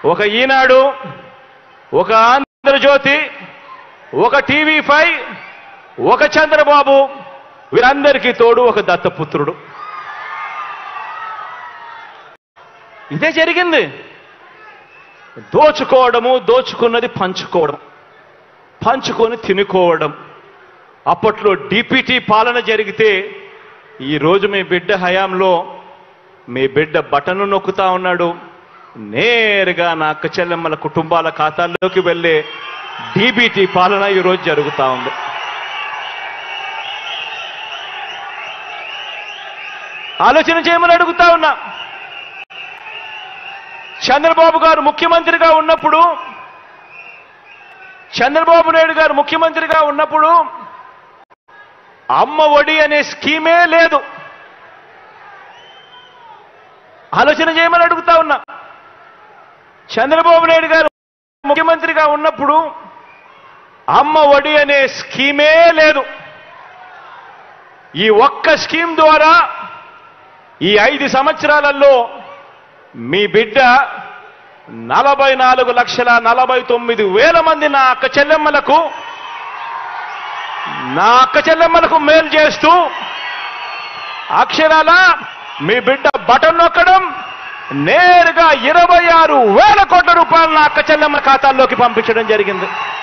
ఒక ఈనాడు ఒక ఆంధ్రజ్యోతి ఒక టీవీ ఫైవ్ ఒక చంద్రబాబు వీరందరికీ తోడు ఒక దత్తపుత్రుడు ఇదే జరిగింది దోచుకోవడము దోచుకున్నది పంచుకోవడం పంచుకొని తినుకోవడం అప్పట్లో డిపిటి పాలన జరిగితే ఈరోజు మీ బిడ్డ హయాంలో మీ బిడ్డ బటను నొక్కుతా ఉన్నాడు నేరుగా నా అక్క చెల్లెమ్మల కుటుంబాల ఖాతాల్లోకి వెళ్ళే డీబీటీ పాలన ఈరోజు జరుగుతా ఉంది ఆలోచన చేయమని అడుగుతా ఉన్నా చంద్రబాబు గారు ముఖ్యమంత్రిగా ఉన్నప్పుడు చంద్రబాబు నాయుడు గారు ముఖ్యమంత్రిగా ఉన్నప్పుడు అమ్మ ఒడి అనే స్కీమే లేదు ఆలోచన చేయమని అడుగుతా ఉన్నా చంద్రబాబు నాయుడు గారు ముఖ్యమంత్రిగా ఉన్నప్పుడు అమ్మ ఒడి అనే స్కీమే లేదు ఈ ఒక్క స్కీమ్ ద్వారా ఈ ఐదు సంవత్సరాలలో మీ బిడ్డ నలభై నాలుగు లక్షల నలభై తొమ్మిది వేల మంది నా అక్క చెల్లెమ్మలకు నా అక్క చెల్లెమ్మలకు మేలు చేస్తూ అక్షరాల మీ బిడ్డ బటన్ నొక్కడం నేరుగా ఇరవై ఆరు వేల కోట్ల రూపాయలు నా అక్క చెల్లెమ్మ ఖాతాల్లోకి పంపించడం జరిగింది